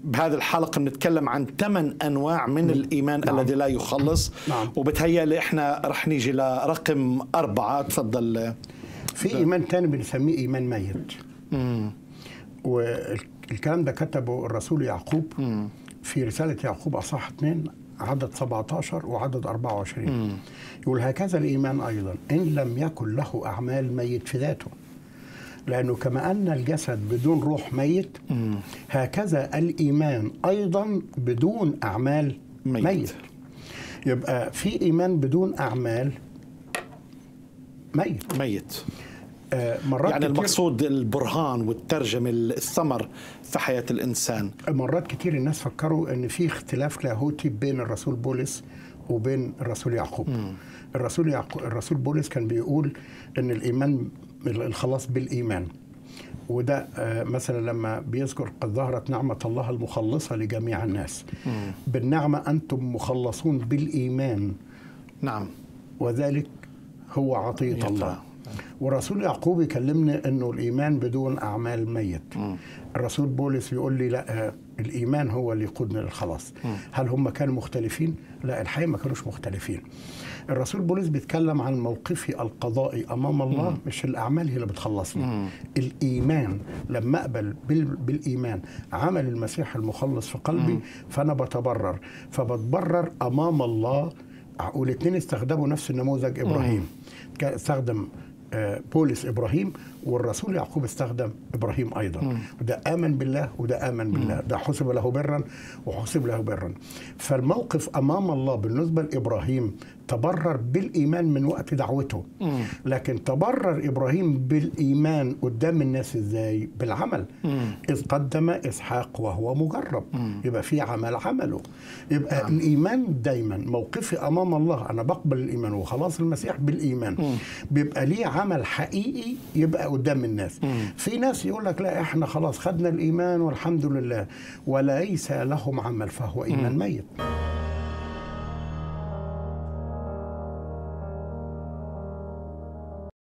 بهذه الحلقة بنتكلم عن ثمان أنواع من الإيمان نعم. الذي لا يخلص نعم. وبتهيألي إحنا رح نيجي لرقم أربعة تفضل في ايمان تاني بنسميه ايمان ميت والكلام ده كتبه الرسول يعقوب في رساله يعقوب اصح 2 عدد 17 وعدد 24 يقول هكذا الايمان ايضا ان لم يكن له اعمال ميت في ذاته لانه كما ان الجسد بدون روح ميت هكذا الايمان ايضا بدون اعمال ميت. ميت, ميت. يبقى في ايمان بدون اعمال ميت ميت آه، مرات يعني كتير المقصود البرهان والترجمة الثمر في حياة الإنسان مرات كتير الناس فكروا ان في اختلاف لاهوتي بين الرسول بولس وبين الرسول يعقوب الرسول يعقوب الرسول بولس كان بيقول ان الايمان الخلاص بالايمان وده آه، مثلا لما بيذكر قد ظهرت نعمة الله المخلصة لجميع الناس بالنعمة أنتم مخلصون بالإيمان نعم وذلك هو عطية يطلع. الله ورسول يعقوب يكلمني انه الايمان بدون اعمال ميت الرسول بولس يقول لي لا آه، الايمان هو اللي يقودنا للخلاص هل هم كانوا مختلفين لا الحقيقه ما كانوش مختلفين الرسول بولس بيتكلم عن موقفي القضائي امام الله مش الاعمال هي اللي بتخلصني الايمان لما اقبل بال- بالايمان عمل المسيح المخلص في قلبي فانا بتبرر فبتبرر امام الله والاثنين استخدموا نفس النموذج ابراهيم كان استخدم آه، بولس ابراهيم والرسول يعقوب استخدم ابراهيم ايضا وده امن بالله وده امن بالله ده حسب له برا وحسب له برا فالموقف امام الله بالنسبه لابراهيم تبرر بالايمان من وقت دعوته لكن تبرر ابراهيم بالايمان قدام الناس ازاي بالعمل اذ قدم اسحاق وهو مجرب يبقى في عمل عمله يبقى نعم. الايمان دايما موقفي امام الله انا بقبل الايمان وخلاص المسيح بالايمان بيبقى ليه عمل حقيقي يبقى قدام الناس في ناس يقول لك لا احنا خلاص خدنا الايمان والحمد لله وليس لهم عمل فهو ايمان ميت